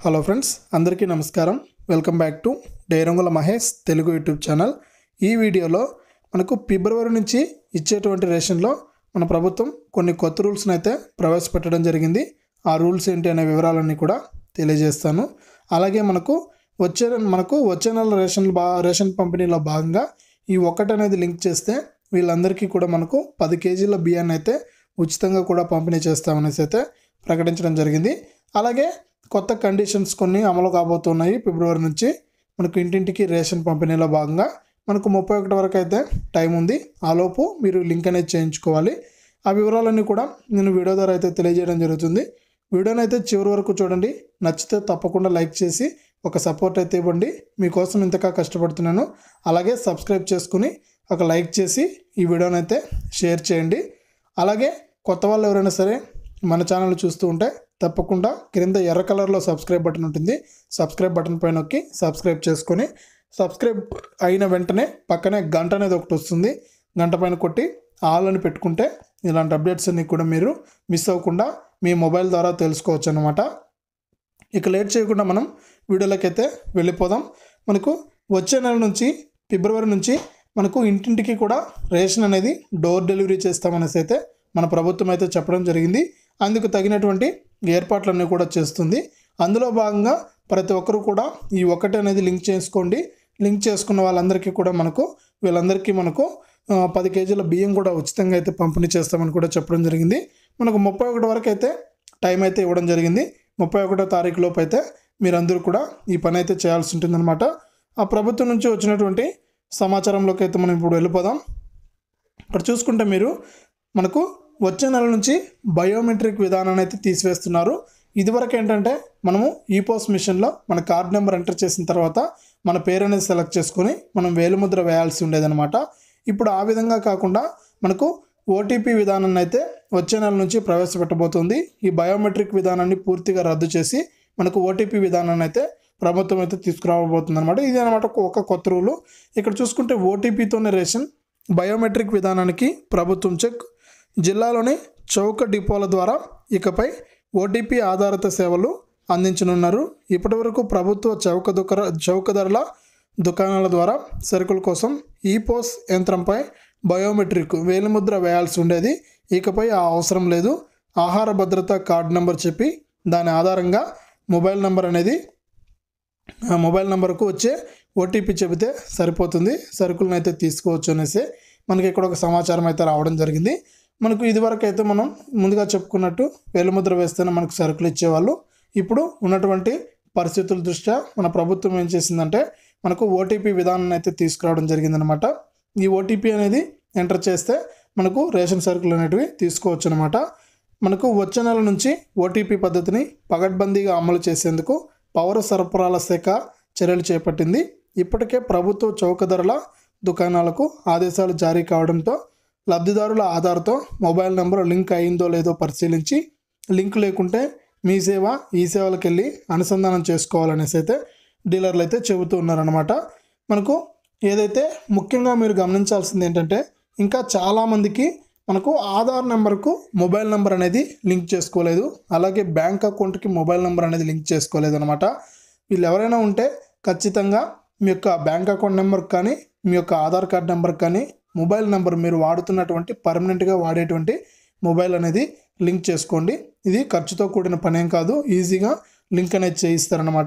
hello friends అందరికీ నమస్కారం welcome back to డైరంగుల మహేష్ తెలుగు యూట్యూబ్ ఛానల్ ఈ వీడియోలో మనకు ఫిబ్రవరి నుంచి ఇచ్చేటువంటి రేషన్లో మన ప్రభుత్వం కొన్ని కొత్త రూల్స్ని అయితే ప్రవేశపెట్టడం జరిగింది ఆ రూల్స్ ఏంటి అనే వివరాలన్నీ కూడా తెలియజేస్తాను అలాగే మనకు వచ్చే మనకు వచ్చే నెల రేషన్ బా రేషన్ పంపిణీలో భాగంగా ఈ ఒక్కటి అనేది లింక్ చేస్తే వీళ్ళందరికీ కూడా మనకు పది కేజీల బియ్యాన్ని అయితే ఉచితంగా కూడా పంపిణీ చేస్తామనేసి అయితే ప్రకటించడం జరిగింది అలాగే కొత్త కండిషన్స్ కొన్ని అమలు కాబోతున్నాయి ఫిబ్రవరి నుంచి మనకు ఇంటింటికి రేషన్ పంపిణీలో భాగంగా మనకు ముప్పై ఒకటి వరకు అయితే టైం ఉంది ఆలోపు మీరు లింక్ అనేది చేయించుకోవాలి ఆ వివరాలన్నీ కూడా నేను వీడియో ద్వారా అయితే తెలియజేయడం జరుగుతుంది వీడియోని అయితే చివరి వరకు చూడండి నచ్చితే తప్పకుండా లైక్ చేసి ఒక సపోర్ట్ అయితే ఇవ్వండి మీకోసం ఇంతగా కష్టపడుతున్నాను అలాగే సబ్స్క్రైబ్ చేసుకుని ఒక లైక్ చేసి ఈ వీడియోని అయితే షేర్ చేయండి అలాగే కొత్త వాళ్ళు ఎవరైనా సరే మన ఛానల్ చూస్తూ ఉంటే తప్పకుండా క్రింద ఎర్ర కలర్లో సబ్స్క్రైబ్ బటన్ ఉంటుంది సబ్స్క్రైబ్ బటన్ పైన నొక్కి సబ్స్క్రైబ్ చేసుకొని సబ్స్క్రైబ్ అయిన వెంటనే పక్కనే గంట అనేది ఒకటి వస్తుంది గంట పైన కొట్టి ఆల్ అని పెట్టుకుంటే ఇలాంటి అప్డేట్స్ అన్ని కూడా మీరు మిస్ అవ్వకుండా మీ మొబైల్ ద్వారా తెలుసుకోవచ్చు అనమాట ఇక లేట్ చేయకుండా మనం వీడియోలోకి అయితే వెళ్ళిపోదాం మనకు వచ్చే నెల నుంచి ఫిబ్రవరి నుంచి మనకు ఇంటింటికి కూడా రేషన్ అనేది డోర్ డెలివరీ చేస్తామనేసి అయితే మన ప్రభుత్వం అయితే చెప్పడం జరిగింది అందుకు తగినటువంటి ఏర్పాట్లన్నీ కూడా చేస్తుంది అందులో భాగంగా ప్రతి ఒక్కరు కూడా ఈ ఒక్కటి అనేది లింక్ చేసుకోండి లింక్ చేసుకున్న వాళ్ళందరికీ కూడా మనకు వీళ్ళందరికీ మనకు ఆ, పది కేజీల బియ్యం కూడా ఉచితంగా అయితే పంపిణీ చేస్తామని కూడా చెప్పడం జరిగింది మనకు ముప్పై ఒకటి వరకు అయితే టైం అయితే ఇవ్వడం జరిగింది ముప్పై ఒకటో తారీఖు లోపు అయితే మీరందరూ కూడా ఈ పని అయితే చేయాల్సి ఉంటుందన్నమాట ఆ ప్రభుత్వం నుంచి వచ్చినటువంటి సమాచారంలోకి అయితే మనం ఇప్పుడు వెళ్ళిపోదాం ఇక్కడ చూసుకుంటే మీరు మనకు వచ్చే నెల నుంచి బయోమెట్రిక్ విధానాన్ని అయితే తీసివేస్తున్నారు ఇదివరకు ఏంటంటే మనము ఈ పోస్ట్ మిషన్లో మన కార్డ్ నెంబర్ ఎంటర్ చేసిన తర్వాత మన పేరు అనేది సెలెక్ట్ చేసుకొని మనం వేలుముద్ర వేయాల్సి ఉండేదన్నమాట ఇప్పుడు ఆ విధంగా కాకుండా మనకు ఓటీపీ విధానాన్ని అయితే వచ్చే నెల నుంచి ప్రవేశపెట్టబోతుంది ఈ బయోమెట్రిక్ విధానాన్ని పూర్తిగా రద్దు చేసి మనకు ఓటీపీ విధానాన్ని అయితే ప్రభుత్వం అయితే తీసుకురాబోతుంది అనమాట ఇది అనమాట ఒక కొత్త రూలు ఇక్కడ చూసుకుంటే ఓటీపీతోనే రేషన్ బయోమెట్రిక్ విధానానికి ప్రభుత్వం చెక్ జిల్లాలోని చౌక డిపోల ద్వారా ఇకపై ఓటీపీ ఆధారిత సేవలు అందించనున్నారు ఇప్పటివరకు ప్రభుత్వ చౌక దుకర చౌక ధరల దుకాణాల ద్వారా సరుకుల కోసం ఈ పోస్ యంత్రంపై బయోమెట్రిక్ వేలిముద్ర వేయాల్సి ఉండేది ఇకపై ఆ అవసరం లేదు ఆహార భద్రత కార్డ్ నెంబర్ చెప్పి దాని ఆధారంగా మొబైల్ నెంబర్ అనేది ఆ మొబైల్ నెంబర్కు వచ్చే ఓటీపీ చెబితే సరిపోతుంది సరుకులను అయితే తీసుకోవచ్చు అనేసి మనకి ఇక్కడ ఒక సమాచారం అయితే రావడం జరిగింది మనకు ఇదివరకు అయితే మనం ముందుగా చెప్పుకున్నట్టు వేలుముద్ర వేస్తేనే మనకు సరుకులు ఇచ్చేవాళ్ళు ఇప్పుడు ఉన్నటువంటి పరిస్థితుల దృష్ట్యా మన ప్రభుత్వం ఏం చేసిందంటే మనకు ఓటీపీ విధానాన్ని అయితే తీసుకురావడం జరిగిందనమాట ఈ ఓటీపీ అనేది ఎంటర్ చేస్తే మనకు రేషన్ సరుకులు అనేటివి తీసుకోవచ్చు అనమాట మనకు వచ్చే నెల నుంచి ఓటీపీ పద్ధతిని పగడ్బందీగా అమలు చేసేందుకు పౌర సరఫరాల శాఖ చర్యలు చేపట్టింది ఇప్పటికే ప్రభుత్వ చౌక ధరల దుకాణాలకు ఆదేశాలు జారీ కావడంతో లబ్ధిదారుల ఆధార్తో మొబైల్ నెంబర్ లింక్ అయిందో లేదో పరిశీలించి లింక్ లేకుంటే మీ సేవ ఈ సేవలకు వెళ్ళి అనుసంధానం చేసుకోవాలనేసి అయితే డీలర్లు అయితే చెబుతూ ఉన్నారనమాట మనకు ఏదైతే ముఖ్యంగా మీరు గమనించాల్సింది ఏంటంటే ఇంకా చాలామందికి మనకు ఆధార్ నెంబర్కు మొబైల్ నెంబర్ అనేది లింక్ చేసుకోలేదు అలాగే బ్యాంక్ అకౌంట్కి మొబైల్ నెంబర్ అనేది లింక్ చేసుకోలేదు అనమాట వీళ్ళు ఎవరైనా ఉంటే ఖచ్చితంగా మీ యొక్క బ్యాంక్ అకౌంట్ నెంబర్ కానీ మీ యొక్క ఆధార్ కార్డ్ నెంబర్ కానీ మొబైల్ నెంబర్ మీరు వాడుతున్నటువంటి పర్మనెంట్గా వాడేటువంటి మొబైల్ అనేది లింక్ చేసుకోండి ఇది ఖర్చుతో కూడిన పనేం కాదు ఈజీగా లింక్ అనేది చేయిస్తారనమాట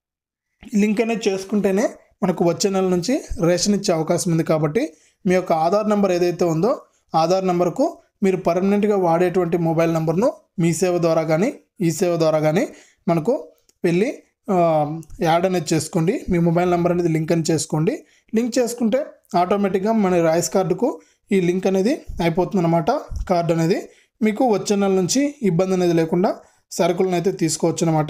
లింక్ అనేది చేసుకుంటేనే మనకు వచ్చే నెల నుంచి రేషన్ ఇచ్చే అవకాశం ఉంది కాబట్టి మీ యొక్క ఆధార్ నెంబర్ ఏదైతే ఉందో ఆధార్ నెంబర్కు మీరు పర్మనెంట్గా వాడేటువంటి మొబైల్ నెంబర్ను మీ సేవ ద్వారా కానీ ఈ సేవ ద్వారా కానీ మనకు వెళ్ళి ఆ, యాడ్ అనేది చేసుకోండి మీ మొబైల్ నెంబర్ అనేది లింక్ అని చేసుకోండి లింక్ చేసుకుంటే ఆటోమేటిక్గా మన రైస్ కార్డుకు ఈ లింక్ అనేది అయిపోతుంది అనమాట కార్డు అనేది మీకు వచ్చే నెల నుంచి ఇబ్బంది అనేది లేకుండా సరుకులను అయితే తీసుకోవచ్చు అనమాట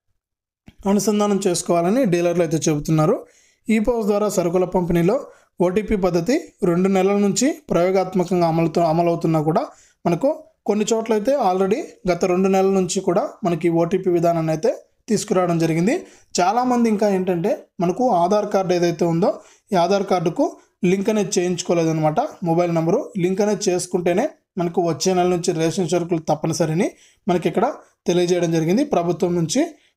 అనుసంధానం చేసుకోవాలని డీలర్లు అయితే చెబుతున్నారు ఈ పోస్ట్ ద్వారా సరుకుల పంపిణీలో ఓటీపీ పద్ధతి రెండు నెలల నుంచి ప్రయోగాత్మకంగా అమలుతో అమలవుతున్నా కూడా మనకు కొన్ని చోట్ల అయితే ఆల్రెడీ గత రెండు నెలల నుంచి కూడా మనకి ఓటీపీ విధానాన్ని అయితే తీసుకురావడం జరిగింది చాలామంది ఇంకా ఏంటంటే మనకు ఆధార్ కార్డు ఏదైతే ఉందో ఈ ఆధార్ కార్డుకు లింక్ అనేది చేయించుకోలేదన్నమాట మొబైల్ నెంబరు లింక్ అనేది చేసుకుంటేనే మనకు వచ్చే నెల నుంచి రేషన్ సరుకులు తప్పనిసరిని మనకి ఇక్కడ తెలియజేయడం జరిగింది ప్రభుత్వం నుంచి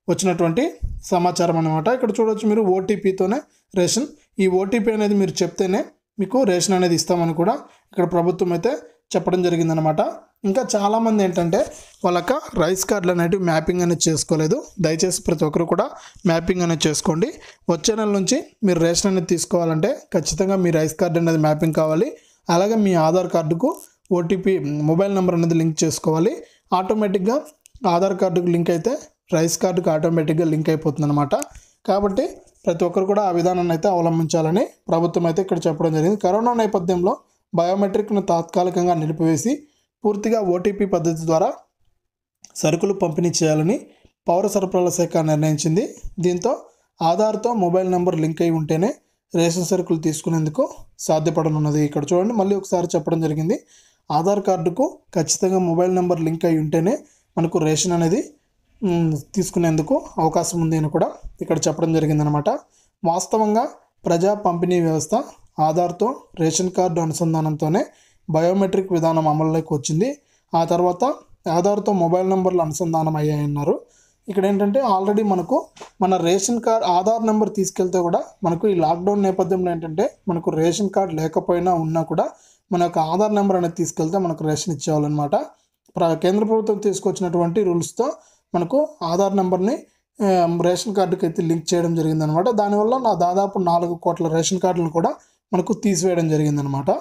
వచ్చినటువంటి సమాచారం అనమాట ఇక్కడ చూడొచ్చు మీరు ఓటీపీతోనే రేషన్ ఈ ఓటీపీ అనేది మీరు చెప్తేనే మీకు రేషన్ అనేది ఇస్తామని కూడా ఇక్కడ ప్రభుత్వం అయితే చెప్పడం జరిగిందనమాట ఇంకా చాలామంది ఏంటంటే వాళ్ళక రైస్ కార్డులు అనేటివి మ్యాపింగ్ అనేది చేసుకోలేదు దయచేసి ప్రతి ఒక్కరు కూడా మ్యాపింగ్ అనేది చేసుకోండి వచ్చే నెల నుంచి మీరు రేషన్ అనేది తీసుకోవాలంటే ఖచ్చితంగా మీ రైస్ కార్డు అనేది మ్యాపింగ్ కావాలి అలాగే మీ ఆధార్ కార్డుకు ఓటీపీ మొబైల్ నెంబర్ అనేది లింక్ చేసుకోవాలి ఆటోమేటిక్గా ఆధార్ కార్డుకు లింక్ అయితే రైస్ కార్డుకు ఆటోమేటిక్గా లింక్ అయిపోతుంది అనమాట కాబట్టి ప్రతి ఒక్కరు కూడా ఆ విధానాన్ని అయితే అవలంబించాలని ప్రభుత్వం అయితే ఇక్కడ చెప్పడం జరిగింది కరోనా నేపథ్యంలో బయోమెట్రిక్ను తాత్కాలికంగా నిలిపివేసి పూర్తిగా ఓటీపీ పద్ధతి ద్వారా సరుకులు పంపిణీ చేయాలని పౌర సరఫరాల శాఖ నిర్ణయించింది దీంతో ఆధార్తో మొబైల్ నెంబర్ లింక్ అయి ఉంటేనే రేషన్ సరుకులు తీసుకునేందుకు సాధ్యపడనున్నది ఇక్కడ చూడండి మళ్ళీ ఒకసారి చెప్పడం జరిగింది ఆధార్ కార్డుకు ఖచ్చితంగా మొబైల్ నెంబర్ లింక్ అయి ఉంటేనే మనకు రేషన్ అనేది మ్, తీసుకునేందుకు అవకాశం ఉంది అని కూడా ఇక్కడ చెప్పడం జరిగిందనమాట వాస్తవంగా ప్రజా పంపిణీ వ్యవస్థ ఆధార్తో రేషన్ కార్డు అనుసంధానంతోనే బయోమెట్రిక్ విధానం అమల్లోకి వచ్చింది ఆ తర్వాత ఆధార్తో మొబైల్ నెంబర్లు అనుసంధానం అయ్యాయన్నారు ఇక్కడ ఏంటంటే ఆల్రెడీ మనకు మన రేషన్ కార్డ్ ఆధార్ నెంబర్ తీసుకెళ్తే కూడా మనకు ఈ లాక్డౌన్ నేపథ్యంలో ఏంటంటే మనకు రేషన్ కార్డ్ లేకపోయినా ఉన్నా కూడా మన యొక్క ఆధార్ నెంబర్ అనేది తీసుకెళ్తే మనకు రేషన్ ఇచ్చేవాళ్ళనమాట ప్ర- కేంద్ర ప్రభుత్వం తీసుకొచ్చినటువంటి రూల్స్తో మనకు ఆధార్ నెంబర్ని ఆ, రేషన్ కార్డుకి అయితే లింక్ చేయడం జరిగిందనమాట దానివల్ల నా దాదాపు నాలుగు కోట్ల రేషన్ కార్డులను కూడా మనకు తీసివేయడం జరిగిందనమాట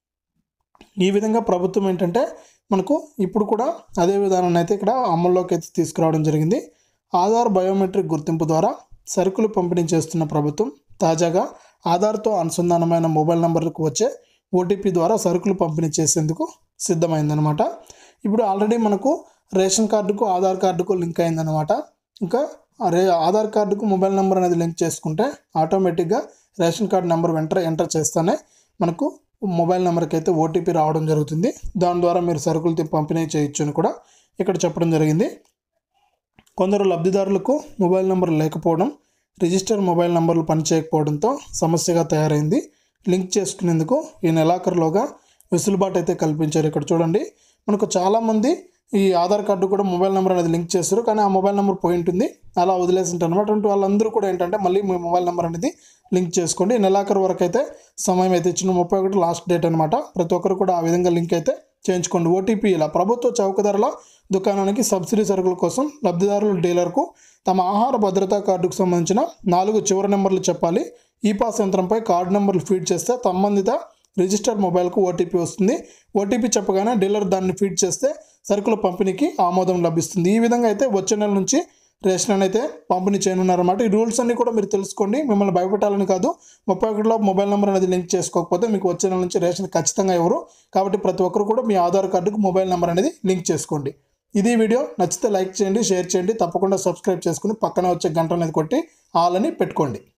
ఈ విధంగా ప్రభుత్వం ఏంటంటే మనకు ఇప్పుడు కూడా అదే విధానాన్ని అయితే ఇక్కడ అమల్లోకి అయితే తీసుకురావడం జరిగింది ఆధార్ బయోమెట్రిక్ గుర్తింపు ద్వారా సరుకులు పంపిణీ చేస్తున్న ప్రభుత్వం తాజాగా ఆధార్తో అనుసంధానమైన మొబైల్ నంబర్లకు వచ్చే ఓటీపీ ద్వారా సరుకులు పంపిణీ చేసేందుకు సిద్ధమైందనమాట ఇప్పుడు ఆల్రెడీ మనకు రేషన్ కార్డుకు ఆధార్ కార్డుకు లింక్ అయిందనమాట ఇంకా ఆ రే ఆధార్ కార్డుకు మొబైల్ నెంబర్ అనేది లింక్ చేసుకుంటే ఆటోమేటిక్గా ration card number enter enter చేస్తేనే మనకు మొబైల్ నెంబర్కి అయితే ఓటీపీ రావడం జరుగుతుంది దాని ద్వారా మీరు సరుకులు తీ- పంపిణీ చేయొచ్చు అని కూడా ఇక్కడ చెప్పడం జరిగింది కొందరు లబ్ధిదారులకు మొబైల్ నెంబర్ లేకపోవడం రిజిస్టర్ మొబైల్ నెంబర్లు పనిచేయకపోవడంతో సమస్యగా తయారైంది లింక్ చేసుకునేందుకు ఈ నెలాఖరులోగా వెసులుబాటు అయితే కల్పించారు ఇక్కడ చూడండి మనకు చాలామంది ఈ ఆధార్ కార్డు కూడా మొబైల్ నెంబర్ అనేది లింక్ చేస్తారు కానీ ఆ మొబైల్ నెంబర్ పోయి ఉంటుంది అలా వదిలేసి ఉంటారు అనమాట అటువంటి వాళ్ళందరూ కూడా ఏంటంటే మళ్ళీ మీ మొబైల్ నెంబర్ అనేది లింక్ చేసుకోండి ఈ నెలాఖరు వరకు అయితే సమయం అయితే ఇచ్చిన ముప్పై ఒకటి లాస్ట్ డేట్ అనమాట ప్రతి ఒక్కరు కూడా ఆ విధంగా లింక్ అయితే చేయించుకోండి ఓటీపీ ఇలా ప్రభుత్వ చౌక ధరల దుకాణానికి సబ్సిడీ సరుకుల కోసం లబ్ధిదారుల డీలర్కు తమ ఆహార భద్రతా కార్డుకు సంబంధించిన నాలుగు చివరి నెంబర్లు చెప్పాలి ఈ పాస్ యంత్రంపై కార్డు నెంబర్లు ఫీడ్ చేస్తే సంబంధిత రిజిస్టర్డ్ మొబైల్కు ఓటీపీ వస్తుంది ఓటీపీ చెప్పగానే డీలర్ దాన్ని ఫీడ్ చేస్తే సరుకుల పంపిణీకి ఆమోదం లభిస్తుంది ఈ విధంగా అయితే వచ్చే నెల నుంచి రేషన్ అని అయితే పంపిణీ చేయనున్నారన్నమాట ఈ రూల్స్ అన్ని కూడా మీరు తెలుసుకోండి మిమ్మల్ని భయపెట్టాలని కాదు ముప్పై ఒకటిలో మొబైల్ నెంబర్ అనేది లింక్ చేసుకోకపోతే మీకు వచ్చే నెల నుంచి రేషన్ ఖచ్చితంగా ఎవరు కాబట్టి ప్రతి ఒక్కరు కూడా మీ ఆధార్ కార్డుకు మొబైల్ నెంబర్ అనేది లింక్ చేసుకోండి ఇది వీడియో నచ్చితే లైక్ చేయండి షేర్ చేయండి తప్పకుండా సబ్స్క్రైబ్ చేసుకుని పక్కన వచ్చే గంట అనేది కొట్టి ఆల్ అని పెట్టుకోండి